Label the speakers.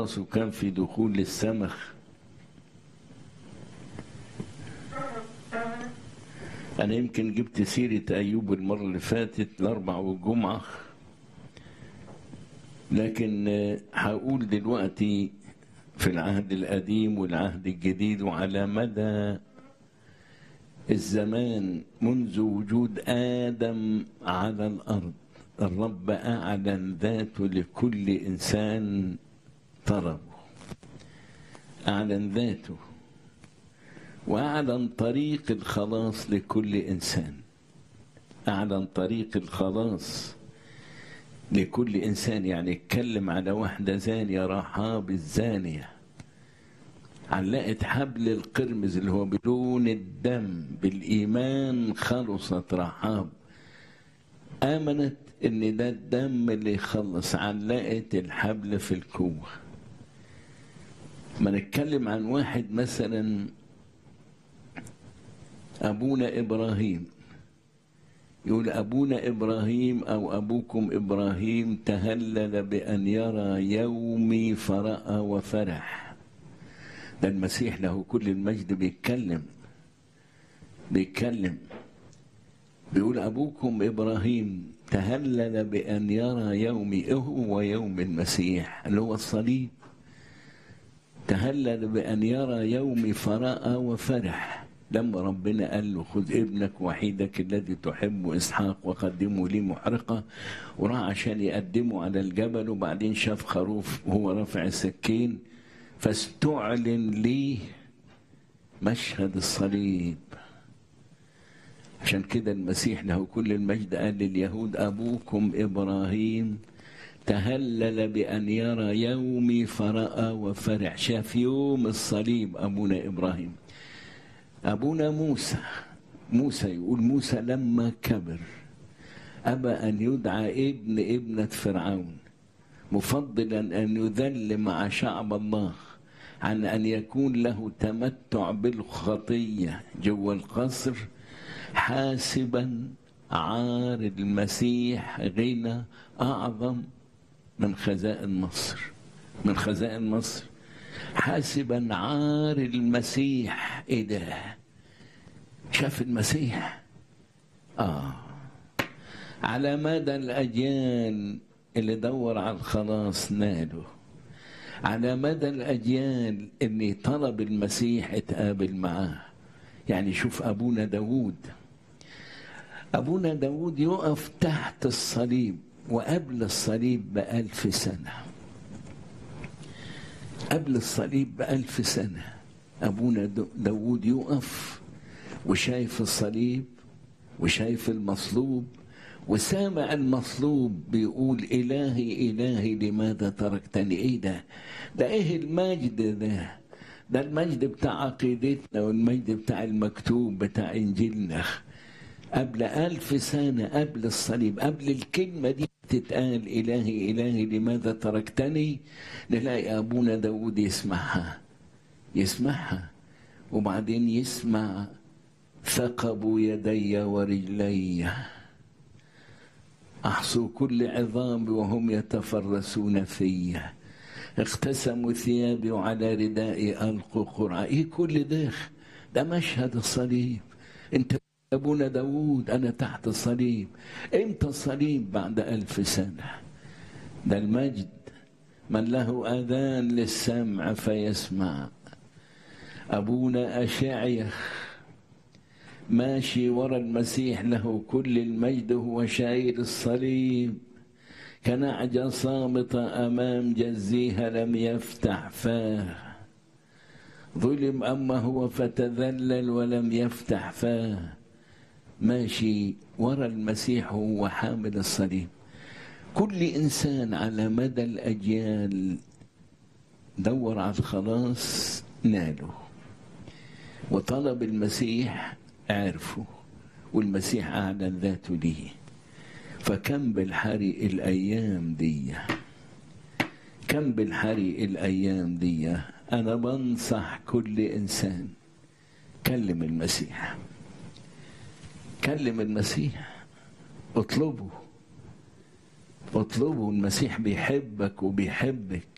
Speaker 1: الخلاص وكان في دخول للسمخ أنا يمكن جبت سيرة أيوب المرة اللي فاتت الأربع والجمعة لكن هقول دلوقتي في العهد القديم والعهد الجديد وعلى مدى الزمان منذ وجود آدم على الأرض الرب أعلن ذاته لكل إنسان طلبه أعلن ذاته وأعلن طريق الخلاص لكل إنسان أعلن طريق الخلاص لكل إنسان يعني اتكلم على واحدة زانية رحاب الزانية علقت حبل القرمز اللي هو بلون الدم بالإيمان خلصت رحاب آمنت إن ده الدم اللي يخلص علقت الحبل في الكوة ما نتكلم عن واحد مثلا أبونا إبراهيم يقول أبونا إبراهيم أو أبوكم إبراهيم تهلل بأن يرى يومي فرأى وفرح ده المسيح له كل المجد بيتكلم بيتكلم بيقول أبوكم إبراهيم تهلل بأن يرى يومي إيه هو يوم المسيح اللي هو الصليب تهلل بأن يرى يومي فرأى وفرح لما ربنا قال له خذ ابنك وحيدك الذي تحبه اسحاق وقدمه لي محرقه وراح عشان يقدمه على الجبل وبعدين شاف خروف وهو رافع السكين فاستعلن ليه مشهد الصليب عشان كده المسيح له كل المجد قال لليهود ابوكم ابراهيم تهلل بأن يرى يومي فرأى وفرح شاف يوم الصليب أبونا إبراهيم أبونا موسى موسى يقول موسى لما كبر أبى أن يدعى ابن ابنة فرعون مفضلا أن يذل مع شعب الله عن أن يكون له تمتع بالخطية جوا القصر حاسبا عار المسيح غنى أعظم من خزائن مصر من خزائن مصر حاسبا عار المسيح ايه ده شاف المسيح اه على مدى الاجيال اللي دور على الخلاص ناله على مدى الاجيال اللي طلب المسيح اتقابل معاه يعني شوف ابونا داوود ابونا داوود يقف تحت الصليب وقبل الصليب بألف سنه قبل الصليب بألف سنة أبونا داود يقف وشايف الصليب وشايف المصلوب وسامع المصلوب بيقول إلهي إلهي لماذا تركتني إيه ده ده إيه المجد ده ده المجد بتاع عقيدتنا والمجد بتاع المكتوب بتاع إنجيلنا قبل ألف سنة قبل الصليب قبل الكلمة دي تتقال إلهي إلهي لماذا تركتني نلاقي أبونا داود يسمعها يسمعها وبعدين يسمع ثقب يدي ورجلي أحصوا كل عظامي وهم يتفرسون في اقتسموا ثيابي وعلى ردائي ألقوا قرعة إيه كل ده ده مشهد الصليب انت أبونا داود أنا تحت الصليب إمتى الصليب بعد ألف سنة ده المجد من له آذان للسمع فيسمع أبونا أشعية ماشي ورا المسيح له كل المجد هو شايل الصليب كنعجة صامتة أمام جزيها لم يفتح فاه ظلم أما هو فتذلل ولم يفتح فاه ماشي ورا المسيح وهو حامل الصليب كل انسان على مدى الاجيال دور على الخلاص ناله وطلب المسيح عرفه والمسيح اعلن ذاته ليه فكم بالحري الايام دي كم بالحري الايام دي انا بنصح كل انسان كلم المسيح كلم المسيح اطلبه اطلبه المسيح بيحبك وبيحبك